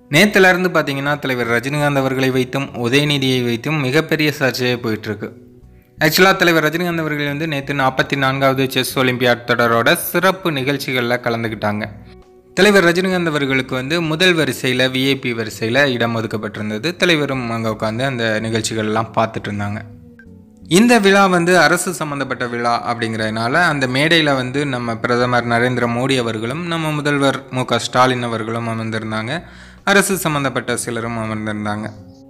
நேத்துல இருந்து பார்த்தீங்கன்னா தலைவர் ரஜினிகாந்த் அவர்களை வைத்தும் உதயநிதியை வைத்தும் மிகப்பெரிய சர்ச்சையே போயிட்டு இருக்கு ஆக்சுவலாக தலைவர் ரஜினிகாந்த் அவர்கள் வந்து நேற்று நாற்பத்தி நான்காவது செஸ் ஒலிம்பியாட் தொடரோட சிறப்பு நிகழ்ச்சிகளில் கலந்துக்கிட்டாங்க தலைவர் ரஜினிகாந்த் அவர்களுக்கு வந்து முதல் வரிசையில் விஐபி வரிசையில் இடம் ஒதுக்கப்பட்டிருந்தது தலைவரும் அங்கே உட்காந்து அந்த நிகழ்ச்சிகள்லாம் பார்த்துட்டு இருந்தாங்க இந்த விழா வந்து அரசு சம்பந்தப்பட்ட விழா அப்படிங்கிறதுனால அந்த மேடையில் வந்து நம்ம பிரதமர் நரேந்திர மோடி அவர்களும் நம்ம முதல்வர் மு க ஸ்டாலின் அவர்களும் அமர்ந்திருந்தாங்க அரசு சம்பந்தப்பட்ட சிலரும் அமர்ந்திருந்தாங்க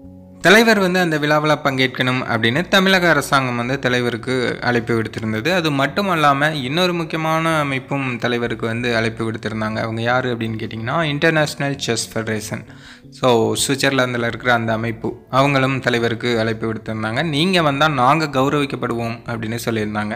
தலைவர் வந்து அந்த விழாவில் பங்கேற்கணும் அப்படின்னு தமிழக அரசாங்கம் வந்து தலைவருக்கு அழைப்பு விடுத்திருந்தது அது மட்டும் இல்லாமல் இன்னொரு முக்கியமான அமைப்பும் தலைவருக்கு வந்து அழைப்பு விடுத்திருந்தாங்க அவங்க யார் அப்படின்னு கேட்டிங்கன்னா இன்டர்நேஷ்னல் செஸ் ஃபெடரேஷன் ஸோ சுவிட்சர்லாந்தில் இருக்கிற அந்த அமைப்பு அவங்களும் தலைவருக்கு அழைப்பு விடுத்திருந்தாங்க நீங்கள் வந்தால் நாங்கள் கௌரவிக்கப்படுவோம் அப்படின்னு சொல்லியிருந்தாங்க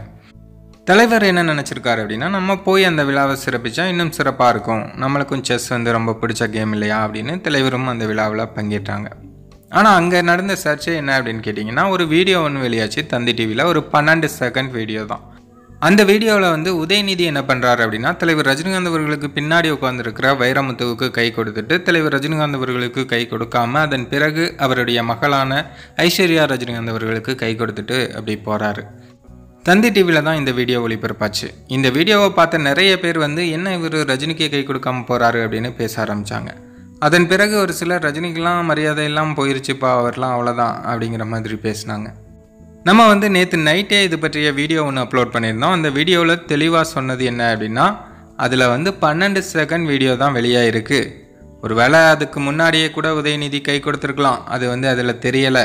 தலைவர் என்ன நினச்சிருக்காரு அப்படின்னா நம்ம போய் அந்த விழாவை சிறப்பிச்சா இன்னும் சிறப்பாக இருக்கும் நம்மளுக்கும் செஸ் வந்து ரொம்ப பிடிச்ச கேம் இல்லையா அப்படின்னு தலைவரும் அந்த விழாவில் பங்கேற்றாங்க ஆனால் அங்கே நடந்த சர்ச்சை என்ன அப்படின்னு கேட்டிங்கன்னா ஒரு வீடியோ ஒன்று வெளியாச்சு தந்தி டிவியில் ஒரு பன்னெண்டு செகண்ட் வீடியோ தான் அந்த வீடியோவில் வந்து உதயநிதி என்ன பண்ணுறாரு அப்படின்னா தலைவர் ரஜினிகாந்த் அவர்களுக்கு பின்னாடி உட்காந்துருக்கிற வைரமுத்துவுக்கு கை கொடுத்துட்டு தலைவர் ரஜினிகாந்த் அவர்களுக்கு கை கொடுக்காம அதன் பிறகு அவருடைய மகளான ஐஸ்வர்யா ரஜினிகாந்த் அவர்களுக்கு கை கொடுத்துட்டு அப்படி போகிறாரு தந்தி டிவியில் தான் இந்த வீடியோ ஒளிபரப்பாச்சு இந்த வீடியோவை பார்த்த நிறைய பேர் வந்து என்ன இவர் ரஜினிக்கு கை கொடுக்காம போகிறாரு அப்படின்னு பேச ஆரம்பித்தாங்க அதன் பிறகு ஒரு சிலர் ரஜினிக்கெலாம் மரியாதை எல்லாம் போயிருச்சுப்பா அவர்லாம் அவ்வளோதான் அப்படிங்கிற மாதிரி பேசினாங்க நம்ம வந்து நேற்று நைட்டே இது பற்றிய வீடியோ ஒன்று அப்லோட் பண்ணியிருந்தோம் அந்த வீடியோவில் தெளிவாக சொன்னது என்ன அப்படின்னா அதில் வந்து பன்னெண்டு செகண்ட் வீடியோ தான் வெளியாயிருக்கு ஒரு வேளை அதுக்கு முன்னாடியே கூட உதயநிதி கை கொடுத்துருக்கலாம் அது வந்து அதில் தெரியலை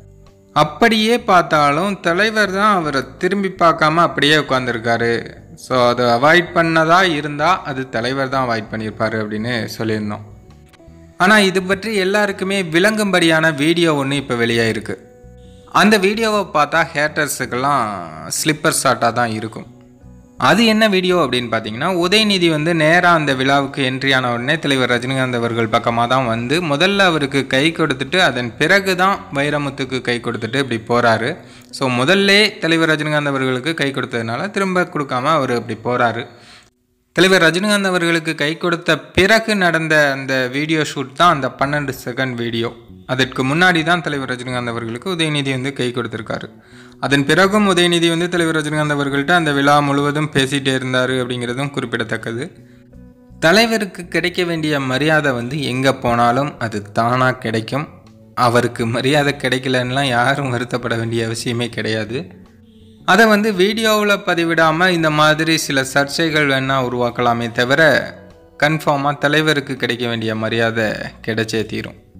அப்படியே பார்த்தாலும் தலைவர் தான் அவரை திரும்பி பார்க்காம அப்படியே உட்காந்துருக்காரு ஸோ அதை அவாய்ட் பண்ணதா இருந்தால் அது தலைவர் தான் அவாய்ட் பண்ணியிருப்பாரு அப்படின்னு சொல்லியிருந்தோம் ஆனால் இது பற்றி எல்லாருக்குமே விளங்கும்படியான வீடியோ ஒன்று இப்போ வெளியாயிருக்கு அந்த வீடியோவை பார்த்தா ஹேட்டர்ஸுக்கெல்லாம் ஸ்லிப்பர் ஷாட்டாக தான் இருக்கும் அது என்ன வீடியோ அப்படின்னு பார்த்தீங்கன்னா உதயநிதி வந்து நேராக அந்த விழாவுக்கு என்ட்ரி ஆன உடனே தலைவர் ரஜினிகாந்த் அவர்கள் பக்கமாக தான் வந்து முதல்ல அவருக்கு கை கொடுத்துட்டு அதன் பிறகு தான் வைரமுத்துக்கு கை கொடுத்துட்டு இப்படி போகிறாரு ஸோ முதல்ல தலைவர் ரஜினிகாந்த் அவர்களுக்கு கை கொடுத்ததுனால திரும்ப கொடுக்காம அவர் இப்படி போகிறாரு தலைவர் ரஜினிகாந்த் அவர்களுக்கு கை கொடுத்த பிறகு நடந்த அந்த வீடியோ ஷூட் தான் அந்த பன்னெண்டு செகண்ட் வீடியோ அதற்கு முன்னாடி தான் தலைவர் ரஜினிகாந்த் அவர்களுக்கு உதயநிதி வந்து கை கொடுத்துருக்காரு அதன் பிறகும் உதயநிதி வந்து தலைவர் ரஜினிகாந்த் அவர்கள்ட்ட அந்த விழா முழுவதும் பேசிகிட்டே இருந்தார் அப்படிங்கிறதும் குறிப்பிடத்தக்கது தலைவருக்கு கிடைக்க வேண்டிய மரியாதை வந்து எங்கே போனாலும் அது தானாக கிடைக்கும் அவருக்கு மரியாதை கிடைக்கலன்னா யாரும் வருத்தப்பட வேண்டிய அவசியமே கிடையாது அதை வந்து வீடியோவில் பதிவிடாமல் இந்த மாதிரி சில சர்ச்சைகள் வேணால் உருவாக்கலாமே தவிர கன்ஃபார்மாக தலைவருக்கு கிடைக்க வேண்டிய மரியாதை கிடைச்சே தீரும்